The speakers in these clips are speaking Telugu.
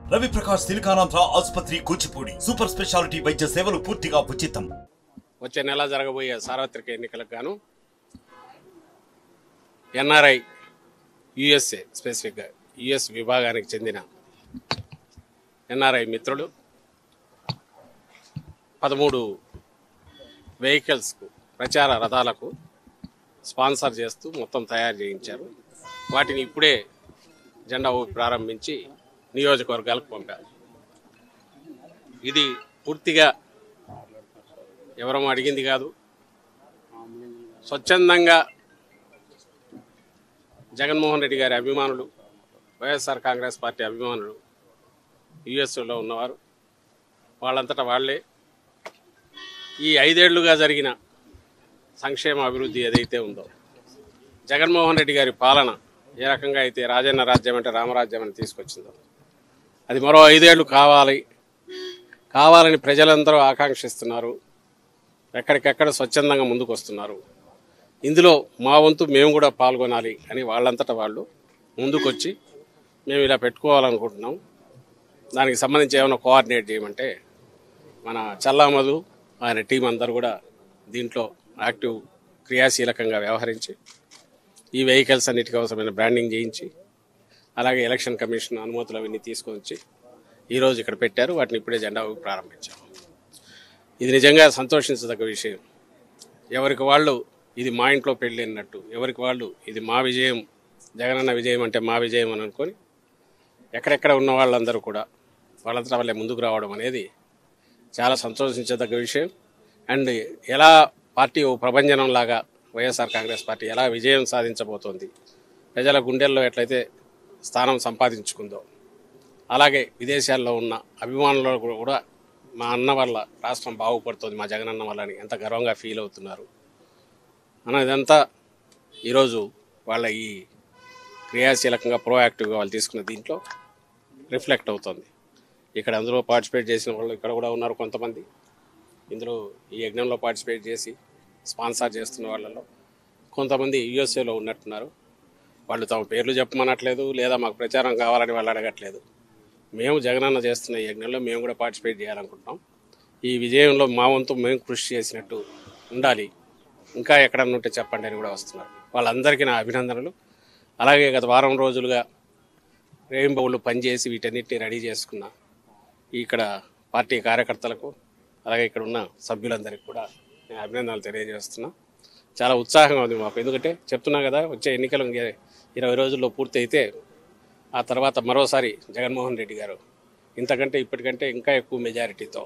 రవి ప్రకాష్ సిలికానాంధ్ర ఆసుపత్రి కూచిపూడి సూపర్ స్పెషాలిటీ వైద్య సేవలు పూర్తిగా ఉచితం వచ్చే నెల జరగబోయే సార్వత్రిక ఎన్నికలకు గాను ఎన్ఆర్ఐ యుఎస్ఏ స్పెసిఫిక్గా యుఎస్ విభాగానికి చెందిన ఎన్ఆర్ఐ మిత్రులు పదమూడు వెహికల్స్కు ప్రచార రథాలకు స్పాన్సర్ చేస్తూ మొత్తం తయారు చేయించారు వాటిని ఇప్పుడే జెండా ఊపి ప్రారంభించి నియోజకవర్గాలకు పంపారు ఇది పూర్తిగా ఎవరము అడిగింది కాదు స్వచ్ఛందంగా జగన్మోహన్ రెడ్డి గారి అభిమానులు వైఎస్ఆర్ కాంగ్రెస్ పార్టీ అభిమానులు యుఎస్లో ఉన్నవారు వాళ్ళంతటా వాళ్ళే ఈ ఐదేళ్లుగా జరిగిన సంక్షేమ అభివృద్ధి ఏదైతే ఉందో జగన్మోహన్ రెడ్డి గారి పాలన ఏ రకంగా అయితే రాజన్న రాజ్యం అంటే రామరాజ్యం అని తీసుకొచ్చిందో అది మరో ఐదేళ్లు కావాలి కావాలని ప్రజలందరూ ఆకాంక్షిస్తున్నారు ఎక్కడికెక్కడ స్వచ్ఛందంగా ముందుకు వస్తున్నారు ఇందులో మా వంతు మేము కూడా పాల్గొనాలి అని వాళ్ళంతటా వాళ్ళు ముందుకొచ్చి మేము ఇలా పెట్టుకోవాలనుకుంటున్నాం దానికి సంబంధించి ఏమైనా కోఆర్డినేట్ చేయమంటే మన చల్లామధు ఆయన టీం అందరూ కూడా దీంట్లో యాక్టివ్ క్రియాశీలకంగా వ్యవహరించి ఈ వెహికల్స్ అన్నిటికీ అవసరమైన బ్రాండింగ్ చేయించి అలాగే ఎలక్షన్ కమిషన్ అనుమతులు అవన్నీ తీసుకొని వచ్చి ఈరోజు ఇక్కడ పెట్టారు వాటిని ఇప్పుడే జెండా ఊపి ప్రారంభించాం ఇది నిజంగా సంతోషించదగ్గ విషయం ఎవరికి వాళ్ళు ఇది మా ఇంట్లో పెళ్ళి అన్నట్టు ఎవరికి వాళ్ళు ఇది మా విజయం జగనన్న విజయం అంటే మా విజయం అని అనుకొని ఎక్కడెక్కడ ఉన్న వాళ్ళందరూ కూడా వాళ్ళంతా వాళ్ళే ముందుకు రావడం అనేది చాలా సంతోషించదగ్గ విషయం అండ్ ఎలా పార్టీ ఓ ప్రభంజనం లాగా వైఎస్ఆర్ కాంగ్రెస్ పార్టీ ఎలా విజయం సాధించబోతోంది ప్రజల గుండెల్లో ఎట్లయితే స్థానం సంపాదించుకుందో అలాగే విదేశాల్లో ఉన్న అభిమానులు కూడా మా అన్న వల్ల రాష్ట్రం బాగుపడుతుంది మా జగనన్న వల్ల అని ఎంత గర్వంగా ఫీల్ అవుతున్నారు అన్నదంతా ఈరోజు వాళ్ళ ఈ క్రియాశీలకంగా ప్రోయాక్టివ్గా వాళ్ళు తీసుకున్న దీంట్లో రిఫ్లెక్ట్ అవుతుంది ఇక్కడ అందులో పార్టిసిపేట్ చేసిన వాళ్ళు ఇక్కడ కూడా ఉన్నారు కొంతమంది ఇందులో ఈ యజ్ఞంలో పార్టిసిపేట్ చేసి స్పాన్సర్ చేస్తున్న వాళ్ళలో కొంతమంది యుఎస్ఏలో ఉన్నట్టున్నారు వాళ్ళు తమ పేర్లు చెప్పమనట్లేదు లేదా మాకు ప్రచారం కావాలని వాళ్ళు అడగట్లేదు మేము జగనన్న చేస్తున్న ఈ యజ్ఞంలో మేము కూడా పార్టిసిపేట్ చేయాలనుకుంటున్నాం ఈ విజయంలో మా వంతు మేము కృషి చేసినట్టు ఉండాలి ఇంకా ఎక్కడన్నా ఉంటే చెప్పండి అని కూడా వస్తున్నారు వాళ్ళందరికీ నా అభినందనలు అలాగే గత వారం రోజులుగా రెయిన్బోలు పనిచేసి వీటన్నిటిని రెడీ చేసుకున్న ఇక్కడ పార్టీ కార్యకర్తలకు అలాగే ఇక్కడ ఉన్న సభ్యులందరికీ కూడా నేను అభినందనలు తెలియజేస్తున్నా చాలా ఉత్సాహంగా ఉంది మాకు ఎందుకంటే చెప్తున్నా కదా వచ్చే ఎన్నికలు ఇంకే ఇరవై రోజుల్లో పూర్తి అయితే ఆ తర్వాత మరోసారి జగన్మోహన్ రెడ్డి గారు ఇంతకంటే ఇప్పటికంటే ఇంకా ఎక్కువ మెజారిటీతో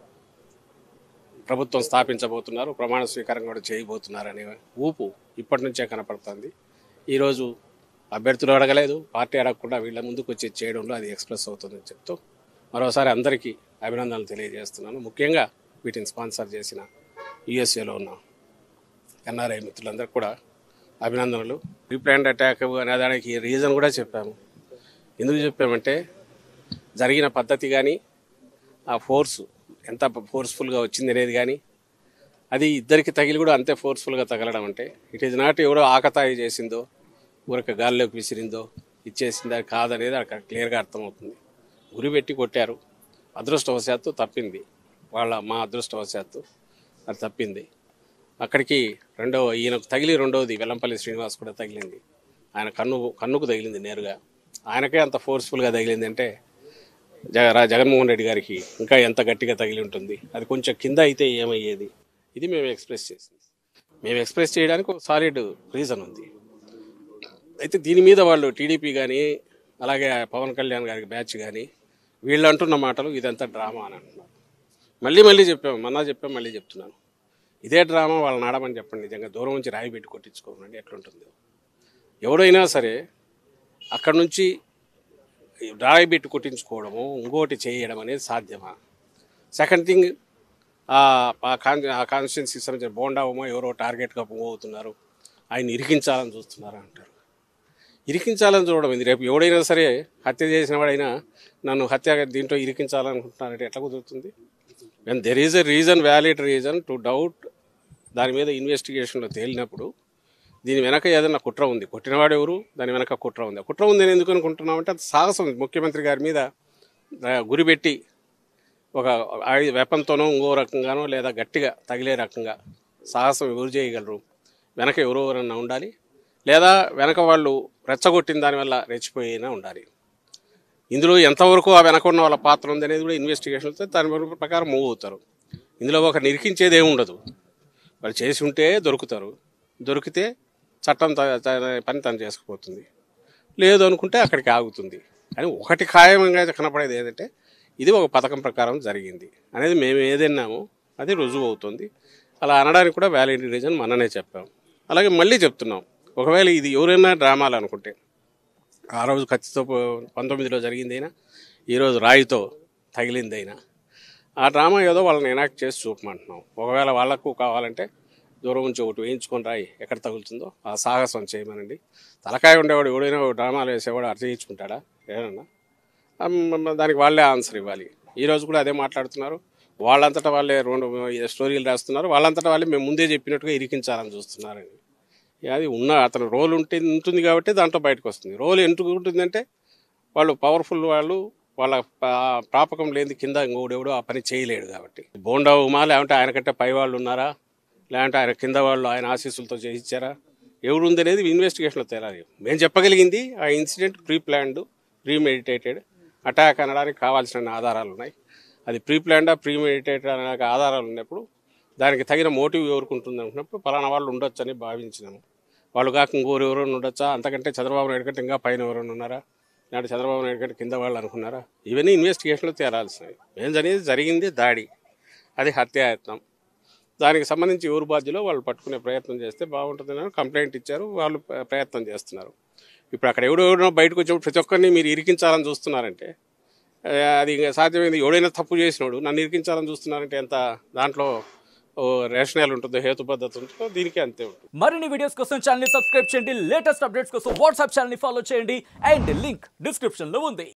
ప్రభుత్వం స్థాపించబోతున్నారు ప్రమాణ స్వీకారం కూడా చేయబోతున్నారు అనే ఊపు ఇప్పటి నుంచే కనపడుతుంది ఈరోజు అభ్యర్థులు అడగలేదు పార్టీ అడగకుండా వీళ్ళ ముందుకు వచ్చి చేయడంలో అది ఎక్స్ప్రెస్ అవుతుందని చెప్తూ మరోసారి అందరికీ అభినందనలు తెలియజేస్తున్నాను ముఖ్యంగా వీటిని స్పాన్సర్ చేసిన యుఎస్ఏలో ఉన్న ఎన్ఆర్ఐ మిత్రులందరికీ కూడా అభినందనలు రీప్లాంట్ అటాక్ అనే దానికి రీజన్ కూడా చెప్పాము ఎందుకు చెప్పామంటే జరిగిన పద్ధతి కానీ ఆ ఫోర్స్ ఎంత ఫోర్స్ఫుల్గా వచ్చింది అనేది కానీ అది ఇద్దరికి తగిలి కూడా అంతే ఫోర్స్ఫుల్గా తగలడం అంటే ఇట్ ఈజ్ నాట్ ఎవడో ఆకతాయి చేసిందో ఊరక గాల్లోకి విసిరిందో ఇచ్చేసిందా కాదనేది అక్కడ క్లియర్గా అర్థమవుతుంది గురి పెట్టి కొట్టారు అదృష్టవశాత్తు తప్పింది వాళ్ళ మా అదృష్టవశాత్తు అది తప్పింది అక్కడికి రెండవ ఈయనకు తగిలి రెండవది వెల్లంపల్లి శ్రీనివాస్ కూడా తగిలింది ఆయన కన్ను కన్నుకు తగిలింది నేరుగా ఆయనకే అంత ఫోర్స్ఫుల్గా తగిలింది అంటే జగ రా- జగన్మోహన్ రెడ్డి గారికి ఇంకా ఎంత గట్టిగా తగిలి ఉంటుంది అది కొంచెం కింద అయితే ఏమయ్యేది ఇది మేము ఎక్స్ప్రెస్ చేసింది మేము ఎక్స్ప్రెస్ చేయడానికి ఒక సాలిడ్ రీజన్ ఉంది అయితే దీని మీద వాళ్ళు టీడీపీ కానీ అలాగే పవన్ కళ్యాణ్ గారికి బ్యాచ్ కానీ వీళ్ళు అంటున్న మాటలు ఇదంతా డ్రామా అని అంటున్నారు మళ్ళీ మళ్ళీ చెప్పాము మొన్న చెప్పాము మళ్ళీ చెప్తున్నాను ఇదే డ్రామా వాళ్ళని ఆడమని చెప్పండి నిజంగా దూరం నుంచి రాయి పెట్టి కొట్టించుకోమండి ఎట్లుంటుందో ఎవడైనా సరే అక్కడ నుంచి రాయి పెట్టి కొట్టించుకోవడము ఇంకోటి చేయడం అనేది సాధ్యమా సెకండ్ థింగ్ ఆ కాన్ ఆ కాన్స్టిట్యున్సీకి సంబంధించిన బోండావమో ఎవరో టార్గెట్గా మూవ్ అవుతున్నారు ఆయన ఇరికించాలని చూస్తున్నారు అంటారు ఇరికించాలని చూడడం ఇది రేపు ఎవడైనా సరే హత్య చేసిన వాడైనా నన్ను హత్య దీంట్లో ఇరికించాలనుకుంటున్నారంటే ఎట్లా కుదురుతుంది when there is a reason valid reason to doubt దాని మీద ఇన్వెస్టిగేషన్లో తేలినప్పుడు దీని వెనక ఏదైనా కుట్ర ఉంది కొట్టినవాడు ఎవరు దాని వెనక కుట్ర ఉంది ఆ కుట్ర ఉంది అని ఎందుకు అనుకుంటున్నామంటే అది సాహసం ముఖ్యమంత్రి గారి మీద ఆ, గురిపెట్టి ఒక ఆయుధ వెపన్తోనో ఇంకో రకంగానో లేదా గట్టిగా తగిలే రకంగా సాహసం ఎవరు చేయగలరు వెనక ఎవరో ఎవరన్నా ఉండాలి లేదా వెనక వాళ్ళు రెచ్చగొట్టిన దానివల్ల రెచ్చిపోయినా ఉండాలి ఇందులో ఎంతవరకు ఆ వెనక ఉన్న వాళ్ళ పాత్ర ఉంది అనేది కూడా ఇన్వెస్టిగేషన్తో దాని ప్రకారం మూవ్ అవుతారు ఇందులో ఒక నిరికించేది ఏమి ఉండదు వాళ్ళు చేసి ఉంటే దొరుకుతారు దొరికితే చట్టం త- త- పని తను చేసుకుపోతుంది లేదు అనుకుంటే అక్కడికి ఆగుతుంది కానీ ఒకటి ఖాయంగా కనపడేది ఏంటంటే ఇది ఒక పథకం ప్రకారం జరిగింది అనేది మేము ఏదన్నామో అది రుజువు అవుతుంది అలా అనడానికి కూడా వ్యాలిడ్ రీజన్ మననే చెప్పాం అలాగే మళ్ళీ చెప్తున్నాం ఒకవేళ ఇది ఎవరైనా డ్రామాలు అనుకుంటే ఆ రోజు కత్తితో పో- పంతొమ్మిదిలో జరిగిందైనా ఈరోజు రాయితో తగిలిందైనా ఆ డ్రామా ఏదో వాళ్ళని ఎనాక్ట్ చేసి చూపమంటున్నాం ఒకవేళ వాళ్ళకు కావాలంటే దూరం నుంచి ఒకటి వేయించుకొని రాయి ఎక్కడ తగులుతుందో ఆ సాహసం చేయమనండి తలకాయ ఉండేవాడు ఎవడైనా ఒక డ్రామాలు వేసేవాడు అర్థం చేయించుకుంటాడా ఏమన్నా ఆ మ- దానికి వాళ్ళే ఆన్సర్ ఇవ్వాలి ఈ రోజు కూడా అదే మాట్లాడుతున్నారు వాళ్ళంతటా వాళ్ళే రెండు స్టోరీలు రాస్తున్నారు వాళ్ళంతటా వాళ్ళే మేము ముందే చెప్పినట్టుగా ఇరికించాలని చూస్తున్నారని అది ఉన్న అతను రోల్ ఉంటే ఉంటుంది కాబట్టి దాంట్లో బయటకు వస్తుంది రోల్ ఎందుకు ఉంటుందంటే వాళ్ళు పవర్ఫుల్ వాళ్ళు వాళ్ళ పా- ప్రాపకం లేని కింద ఇంకోడెవడో ఆ పని చేయలేడు కాబట్టి బోండా ఉమా లేదంటే ఆయన కంటే పై వాళ్ళు ఉన్నారా లేదంటే ఆయన కింద వాళ్ళు ఆయన ఆశీస్సులతో చేయించారా ఎవరు ఉంది అనేది ఇన్వెస్టిగేషన్లో తేలాలి మేము చెప్పగలిగింది ఆ incident preplanned premeditated attack అనడానికి కావాల్సిన ఆధారాలు ఉన్నాయి అది ప్రీ ప్లాన్డా ప్రీ మెడిటేటెడ్ అనే ఆధారాలు ఉన్నప్పుడు దానికి తగిన మోటివ్ ఎవరికి ఉంటుంది అనుకున్నప్పుడు పలానా వాళ్ళు ఉండొచ్చు అని భావించినాము వాళ్ళు కాక ఇంకోరు ఎవరైనా ఉండొచ్చా అంతకంటే చంద్రబాబు నాయుడు కంటే ఇంకా పైన ఎవరైనా ఉన్నారా లేదంటే చంద్రబాబు నాయుడు కంటే కింద వాళ్ళు అనుకున్నారా ఇవన్నీ ఇన్వెస్టిగేషన్లో తేరాల్సినవి ఏం జరిగింది జరిగింది దాడి అది హత్యాయత్నం దానికి సంబంధించి ఎవరు బాధ్యులో వాళ్ళు పట్టుకునే ప్రయత్నం చేస్తే బాగుంటుందని కంప్లైంట్ ఇచ్చారు వాళ్ళు ప్ర- ప్రయత్నం చేస్తున్నారు ఇప్పుడు అక్కడ ఎవడో ఎవడో బయటకు వచ్చినప్పుడు ప్రతి ఒక్కరిని మీరు ఇరికించాలని చూస్తున్నారంటే ఆ, అది ఇంకా సాధ్యమైంది ఎవడైనా తప్పు చేసినోడు నన్ను ఇరికించాలని చూస్తున్నారంటే ఎంత దాంట్లో రేషనల్ ఉంటుందో హేతుబద్ధత ఉంటుందో దీనికి అంతే ఉంటుంది మరిన్ని వీడియోస్ కోసం ఛానల్ సబ్స్క్రైబ్ చేయండి లేటెస్ట్ అప్డేట్స్ కోసం వాట్సాప్ ఛానల్ ఫాలో చేయండి అండ్ లింక్ డిస్క్రిప్షన్ లో ఉంది